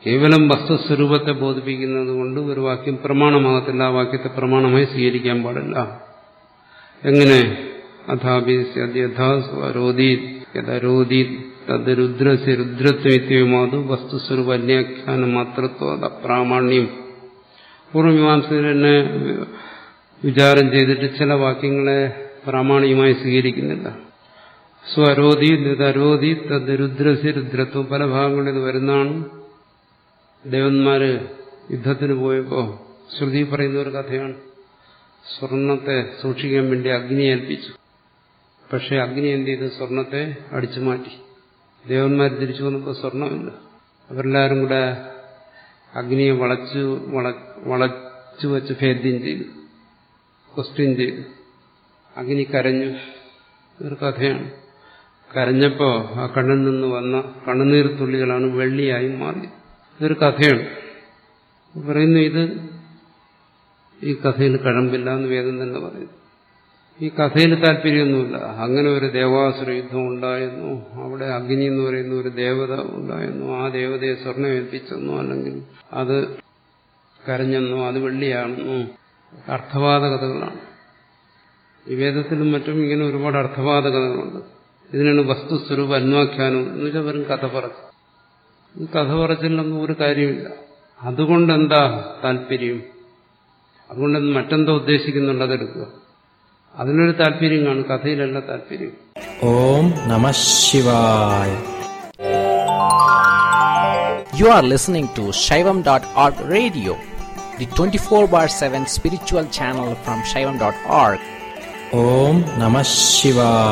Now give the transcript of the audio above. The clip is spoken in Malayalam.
കേവലം വസ്തുസ്വരൂപത്തെ ബോധിപ്പിക്കുന്നത് കൊണ്ട് ഒരു വാക്യം പ്രമാണമാകത്തില്ല ആ വാക്യത്തെ പ്രമാണമായി സ്വീകരിക്കാൻ പാടില്ല എങ്ങനെ അഥാപിസ്യഥാസ്വരോധി യഥരോധി തത് രുദ്രസ്യ രുദ്രത്വമാതു വസ്തുസ്വരൂപ അന്യാഖ്യാന മാത്രത്വ പ്രാമാണ്യം പൂർവ്വമീമാംസകർ തന്നെ വിചാരം ചെയ്തിട്ട് ചില വാക്യങ്ങളെ പ്രാമാണികമായി സ്വീകരിക്കുന്നില്ല സ്വരോധി നിതരോധി തത് രുദ്രസ്യ രുദ്രത്വം പല ഭാഗങ്ങളിൽ ഇത് വരുന്നതാണ് ദേവന്മാര് യുദ്ധത്തിന് പോയപ്പോ ശ്രുതി പറയുന്ന ഒരു കഥയാണ് സ്വർണത്തെ സൂക്ഷിക്കാൻ വേണ്ടി അഗ്നി ഏൽപ്പിച്ചു പക്ഷെ അഗ്നി എന്ത് ചെയ്ത് സ്വർണത്തെ അടിച്ചു മാറ്റി ദേവന്മാർ തിരിച്ചു വന്നപ്പോൾ സ്വർണമില്ല അവരെല്ലാവരും കൂടെ അഗ്നിയെ വളച്ചു വളച്ചു വെച്ച് ഭേദ്യം ചെയ്തു ക്വസ്റ്റ്യൻ ചെയ്തു അഗ്നി കരഞ്ഞു ഒരു കഥയാണ് കരഞ്ഞപ്പോ ആ കണ്ണിൽ നിന്ന് വന്ന കണ്ണുനീർ തുള്ളികളാണ് വെള്ളിയായി മാറിയത് ഇതൊരു കഥയാണ് പറയുന്നു ഇത് ഈ കഥയിൽ കഴമ്പില്ല എന്ന് വേദം തന്നെ പറയുന്നു ഈ കഥയിൽ താല്പര്യമൊന്നുമില്ല അങ്ങനെ ഒരു ദേവാസുര യുദ്ധം ഉണ്ടായിരുന്നു അവിടെ അഗ്നി എന്ന് പറയുന്ന ഒരു ദേവത ഉണ്ടായിരുന്നു ആ ദേവതയെ സ്വർണ്ണം ഏൽപ്പിച്ചെന്നോ അല്ലെങ്കിൽ അത് കരഞ്ഞെന്നോ അത് വെള്ളിയാണെന്നോ അർത്ഥവാദ കഥകളാണ് ഈ വേദത്തിലും മറ്റും ഇങ്ങനെ ഒരുപാട് അർത്ഥവാദ കഥകളുണ്ട് ഇതിനാണ് വസ്തുസ്വരൂപ അന്വാഖ്യാനം എന്ന് വെച്ചാൽ വെറും കഥ പറച്ചു ഈ കഥ പറച്ചിലൊന്നും ഒരു കാര്യമില്ല അതുകൊണ്ട് എന്താ താല്പര്യം അതുകൊണ്ട് മറ്റെന്തോ ഉദ്ദേശിക്കുന്നുണ്ട് അതെടുക്കുക അതിനൊരു താല്പര്യം കാണും കഥയിലല്ല താല്പര്യം ഓം നമ ശിവായ You are listening to Shaivam.org radio, the 24 bar 7 spiritual channel from Shaivam.org. ഓം നമ ശിവായ